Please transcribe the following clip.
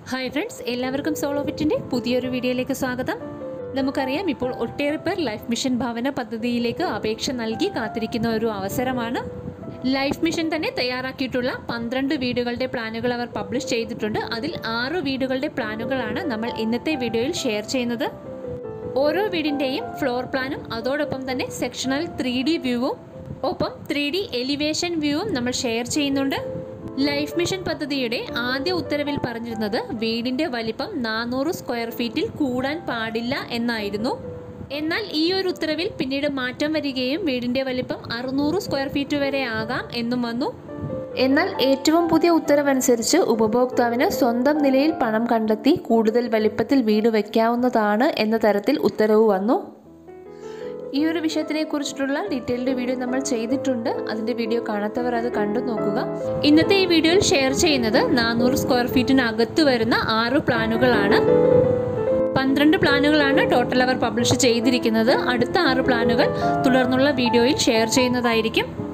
hi friends എല്ലാവർക്കും solo വിറ്റിൻ്റെ പുതിയൊരു വീഡിയോയിലേക്ക് സ്വാഗതം നമുക്കറിയാം ഇപ്പോൾ ഒട്ടേറെ പേർ ലൈഫ് മിഷൻ ഭവന പദ്ധതിയിലേക്ക് അപേക്ഷ നൽകി കാത്തിരിക്കുന്ന ഒരു അവസരമാണ് ലൈഫ് മിഷൻ തന്നെ തയ്യാറാക്കിയിട്ടുള്ള പന്ത്രണ്ട് വീടുകളുടെ പ്ലാനുകൾ അവർ പബ്ലിഷ് ചെയ്തിട്ടുണ്ട് അതിൽ ആറ് വീടുകളുടെ പ്ലാനുകളാണ് നമ്മൾ ഇന്നത്തെ വീഡിയോയിൽ ഷെയർ ചെയ്യുന്നത് ഓരോ വീടിൻ്റെയും ഫ്ലോർ പ്ലാനും അതോടൊപ്പം തന്നെ സെക്ഷണൽ ത്രീ ഡി വ്യൂവും ഒപ്പം ത്രീ ഡി എലിവേഷൻ വ്യൂവും നമ്മൾ ഷെയർ ചെയ്യുന്നുണ്ട് ലൈഫ് മിഷൻ പദ്ധതിയുടെ ആദ്യ ഉത്തരവിൽ പറഞ്ഞിരുന്നത് വീടിന്റെ വലിപ്പം നാനൂറ് സ്ക്വയർ ഫീറ്റിൽ കൂടാൻ പാടില്ല എന്നായിരുന്നു എന്നാൽ ഈ ഒരു ഉത്തരവിൽ പിന്നീട് മാറ്റം വരികയും വീടിന്റെ വലിപ്പം അറുന്നൂറ് സ്ക്വയർ ഫീറ്റ് വരെ ആകാം എന്നും വന്നു എന്നാൽ ഏറ്റവും പുതിയ ഉത്തരവനുസരിച്ച് ഉപഭോക്താവിന് സ്വന്തം നിലയിൽ പണം കണ്ടെത്തി കൂടുതൽ വലിപ്പത്തിൽ വീട് വയ്ക്കാവുന്നതാണ് എന്ന തരത്തിൽ ഉത്തരവ് വന്നു ഈ ഒരു വിഷയത്തിനെ കുറിച്ചിട്ടുള്ള ഡീറ്റെയിൽഡ് വീഡിയോ നമ്മൾ ചെയ്തിട്ടുണ്ട് അതിൻ്റെ വീഡിയോ കാണാത്തവർ അത് കണ്ടു നോക്കുക ഇന്നത്തെ ഈ വീഡിയോയിൽ ഷെയർ ചെയ്യുന്നത് നാനൂറ് സ്ക്വയർ ഫീറ്റിനകത്ത് വരുന്ന ആറ് പ്ലാനുകളാണ് പന്ത്രണ്ട് പ്ലാനുകളാണ് ടോട്ടൽ അവർ പബ്ലിഷ് ചെയ്തിരിക്കുന്നത് അടുത്ത ആറ് പ്ലാനുകൾ തുടർന്നുള്ള വീഡിയോയിൽ ഷെയർ ചെയ്യുന്നതായിരിക്കും